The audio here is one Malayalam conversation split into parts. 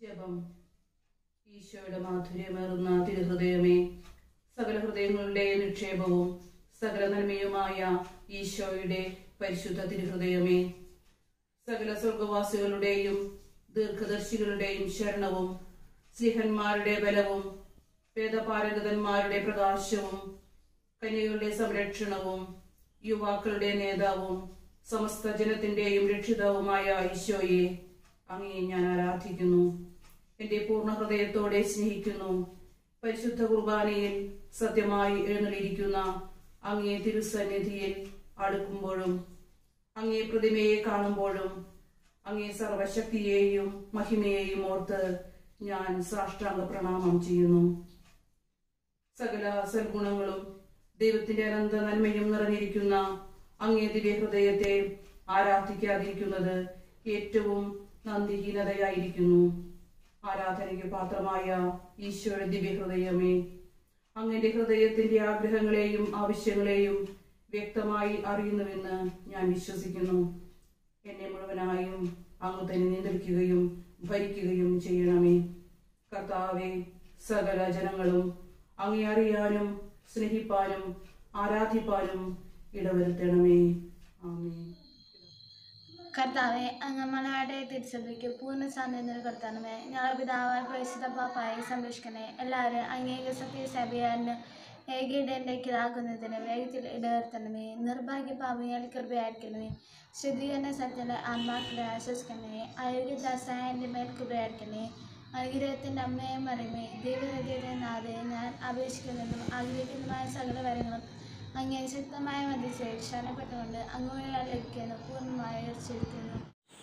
ജപം ഈശോയുടെ മാധുര്യമേറുന്ന തിരുഹൃദയമേ സകല ഹൃദയങ്ങളുടെ നിക്ഷേപവും സകല നന്മയുമായ ഈശോയുടെ പരിശുദ്ധ തിരുഹൃദയമേ സകല സ്വർഗവാസികളുടെയും ദീർഘദർശികളുടെയും ശരണവും സ്ലിഹന്മാരുടെ ബലവും വേദപാരഗതന്മാരുടെ പ്രകാശവും കന്യകളുടെ സംരക്ഷണവും യുവാക്കളുടെ നേതാവും സമസ്ത ജനത്തിന്റെയും രക്ഷിതാവുമായ ഈശോയെ അങ്ങേ ഞാൻ ആരാധിക്കുന്നു എന്റെ പൂർണ്ണ ഹൃദയത്തോടെ സ്നേഹിക്കുന്നു പരിശുദ്ധ കുർബാനയിൽ സത്യമായി എഴുന്നള്ളിയിരിക്കുന്ന അങ്ങേ തിരുസന്നിധിയിൽ അടുക്കുമ്പോഴും അങ്ങേ പ്രതിമയെ കാണുമ്പോഴും അങ്ങേ സർവശക്തിയെയും മഹിമയെയും ഓർത്ത് ഞാൻ സാഷ്ടാംഗ പ്രണാമം ചെയ്യുന്നു സകല സൽഗുണങ്ങളും ദൈവത്തിന്റെ അനന്ത നന്മയും നിറഞ്ഞിരിക്കുന്ന അങ്ങേ ദിവ്യ ഹൃദയത്തെ ആരാധിക്കാതിരിക്കുന്നത് ഏറ്റവും നന്ദിഹീനതയായിരിക്കുന്നു ആരാധനയ്ക്ക് പാത്രമായ ഈശോയുടെ ദിവ്യ ഹൃദയമേ അങ്ങന്റെ ഹൃദയത്തിന്റെ ആഗ്രഹങ്ങളെയും ആവശ്യങ്ങളെയും വ്യക്തമായി അറിയുന്നുവെന്ന് ഞാൻ വിശ്വസിക്കുന്നു എന്നെ മുഴുവനായും അങ്ങ് തന്നെ നിയന്ത്രിക്കുകയും ഭരിക്കുകയും ചെയ്യണമേ കർത്താവെ സകല ജനങ്ങളും അങ്ങേ അറിയാനും സ്നേഹിപ്പാനും ആരാധിപ്പാനും ഇടവരുത്തണമേ ആമേ കർത്താവെ അങ്ങ് മലയാളത്തെ തിരിച്ചറിയിക്ക് പൂർണ്ണ സ്വാതന്ത്ര്യം കൊടുത്തണമേ ഞങ്ങളുടെ പിതാവായ പ്രവേശിത പാപ്പായി സംരക്ഷിക്കണേ എല്ലാവരും അങ്ങേക സത്യ സഭയാന് ഏകീടേണ്ടേക്കിലാകുന്നതിന് വേഗത്തിൽ ഇടവരുത്തണമേ നിർഭാഗ്യ പാപികൾ കൃപയായിരിക്കണമേ ശുദ്ധീകരണ സത്യത്തിലെ ആത്മാക്കളെ ആശ്വസിക്കണമേ അയോഗ്യദാസായ എൻ്റെ മേൽ കൃപയായിരിക്കണേ അനുഗ്രഹത്തിൻ്റെ അമ്മയെ മറിമേ ദൈവഹൃദയത്തെ നാഥെ ഞാൻ അപേക്ഷിക്കുന്നതും ആഗ്രഹിക്കുന്നതുമായ സകല വരങ്ങളും അങ്ങേ ശക്തമായ മതിച്ച് ക്ഷണപ്പെട്ടുകൊണ്ട് അങ്ങോട്ട് ലഭിക്കുന്നു പൂർണ്ണമായി ഉറച്ചിരിക്കുന്നു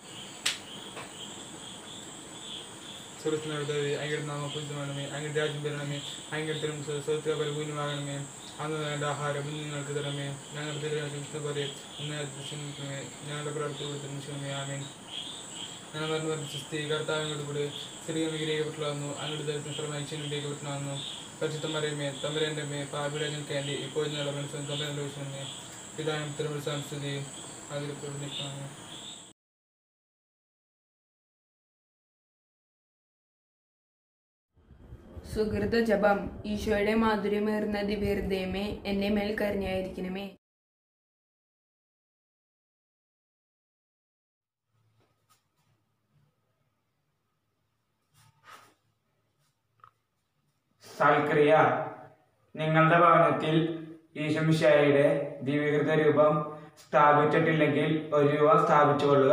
സുരക്ഷ അങ്ങയുടെ നാമ പൂജിതമാണമേ അങ്ങയുടെ രാജ്യം വരണമേ അങ്ങയുടെ തിരും സ്വത്തിൽ പരിപൂർണമാകണമേ അന്ന് വേണ്ട ആഹാരം ഇന്ന് ഞങ്ങൾക്ക് തരണമേ ഞങ്ങളുടെ തിരുവനന്തപുരത്തെ പോലെ ഇന്ന് ക്ഷമിക്കണമേ ഞങ്ങളുടെ പ്രവർത്തി കൊടുത്ത് ക്ഷമേ ആമേൻ ഞാൻ പറഞ്ഞു പറഞ്ഞ സ്ത്രീ കർത്താവിനോട് കൂടെ സ്ത്രീ അനുഗ്രഹിക്കപ്പെട്ടുള്ളതാകുന്നു അങ്ങയുടെ ദരിദ്രം ശ്രമം അനുഗ്രഹിക്കപ്പെട്ടുള്ളതാകുന്നു പരിശുദ്ധമറിയമേ തമ്പരൻ്റെ മേ പാപിടങ്ങൾക്ക് വേണ്ടി ഇപ്പോൾ ഞങ്ങളുടെ മനസ്സിലും തമ്പരൻ്റെ വിഷയമേ പിതാനും തിരുവനന്തപുരം സ്തുതി അതിൽ പ്രവർത്തിക്കുന്നു സുഹൃത ജപം ഈശോയുടെ മാധുര്യമേറുന്ന ദിവ്യഹൃദയമേ എന്നെ മേൽ കരുണയായിരിക്കണമേ സൽക്രിയ നിങ്ങളുടെ ഭവനത്തിൽ ഈശംശായുടെ ദിവ്യകൃത രൂപം സ്ഥാപിച്ചിട്ടില്ലെങ്കിൽ ഒരു രൂപം സ്ഥാപിച്ചു കൊള്ളുക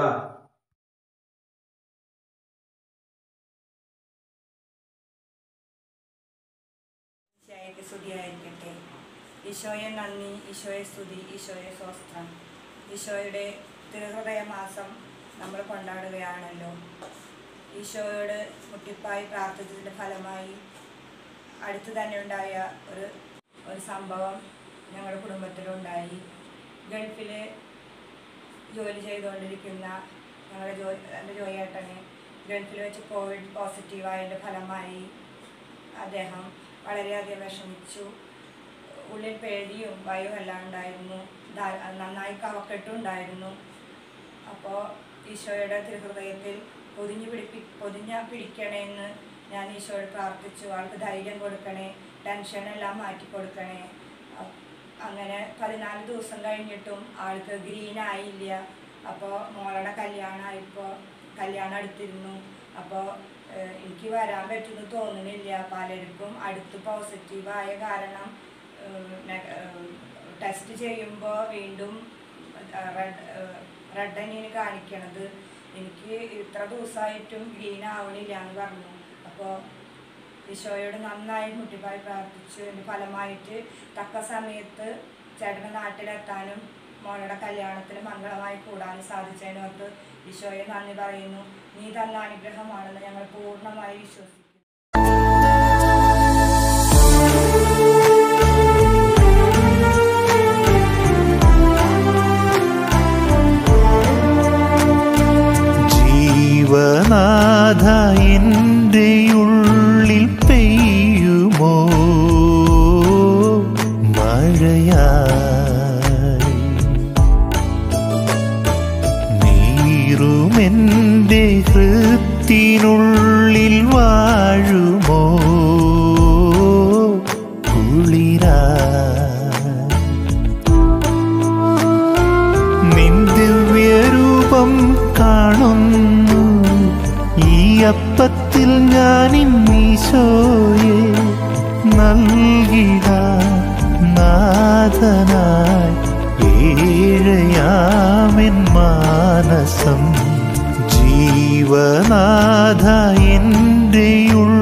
ഈശോയ്ക്ക് സ്തുതിയായിരിക്കട്ടെ ഈശോയെ നന്ദി ഈശോയെ സ്തുതി ഈശോയെ സ്വസ്ത്രം ഈശോയുടെ തിരുഹൃദയ മാസം നമ്മൾ കൊണ്ടാടുകയാണല്ലോ ഈശോയോട് മുട്ടിപ്പായി പ്രാർത്ഥിച്ചതിൻ്റെ ഫലമായി അടുത്ത് തന്നെ ഉണ്ടായ ഒരു ഒരു സംഭവം ഞങ്ങളുടെ കുടുംബത്തിലുണ്ടായി ഗൾഫിൽ ജോലി ചെയ്തുകൊണ്ടിരിക്കുന്ന ഞങ്ങളുടെ ജോ എൻ്റെ ജോയേട്ടന് ഗൾഫിൽ വെച്ച് കോവിഡ് പോസിറ്റീവായതിൻ്റെ ഫലമായി അദ്ദേഹം വളരെയധികം വിഷമിച്ചു ഉള്ളിൽ പേടിയും ഭയവും എല്ലാം ഉണ്ടായിരുന്നു ധാ- നന്നായി കവക്കെട്ടും ഉണ്ടായിരുന്നു അപ്പോൾ ഈശോയുടെ തിരുഹൃദയത്തിൽ പൊതിഞ്ഞു പിടിപ്പി പൊതിഞ്ഞ പിടിക്കണേന്ന് ഞാൻ ഈശോയോട് പ്രാർത്ഥിച്ചു ആൾക്ക് ധൈര്യം കൊടുക്കണേ ടെൻഷനെല്ലാം മാറ്റി കൊടുക്കണേ അ- അങ്ങനെ പതിനാല് ദിവസം കഴിഞ്ഞിട്ടും ആൾക്ക് ഗ്രീൻ ആയില്ല അപ്പോൾ മോളുടെ കല്യാണമായിപ്പോൾ കല്യാണം അടുത്തിരുന്നു അപ്പോൾ എനിക്ക് വരാൻ പറ്റുമെന്ന് തോന്നുന്നില്ല പലർക്കും അടുത്ത് പോസിറ്റീവായ കാരണം ടെസ്റ്റ് ചെയ്യുമ്പോൾ വീണ്ടും റെഡ് റെഡ് തന്നെയാണ് കാണിക്കണത് എനിക്ക് ഇത്ര ദിവസമായിട്ടും ഗ്രീൻ ആവണില്ല എന്ന് പറഞ്ഞു അപ്പോൾ ഈശോയോട് നന്നായി മുട്ടിപ്പായി പ്രാർത്ഥിച്ചു അതിൻ്റെ ഫലമായിട്ട് തക്ക സമയത്ത് ചേട്ടൻ്റെ നാട്ടിലെത്താനും മോളുടെ കല്യാണത്തിന് മംഗളമായി കൂടാനും സാധിച്ചതിനോർത്ത് ഈശോയെ നന്ദി പറയുന്നു നീ തന്ന അനുഗ്രഹമാണെന്ന് ഞങ്ങൾ പൂർണ്ണമായി വിശ്വസിക്കുന്നു ജീവനാഥ എൻ്റെ ഉള്ളിൽ പെയ്യുമോ മഴയായി നീറുമെൻ്റെ ഹൃദയ ഹൃദയത്തിനുള്ളിൽ വാഴുമോ കുളിരാ നിൻ ദിവ്യരൂപം കാണുന്നു ഈ അപ്പത്തിൽ ഞാൻ ഇന്നീശോയെ നൽകിട നാഥനായി ഏഴയാമെൻ മാനസം ജീവനാഥ എൻ്റെ ഉള്ളിൽ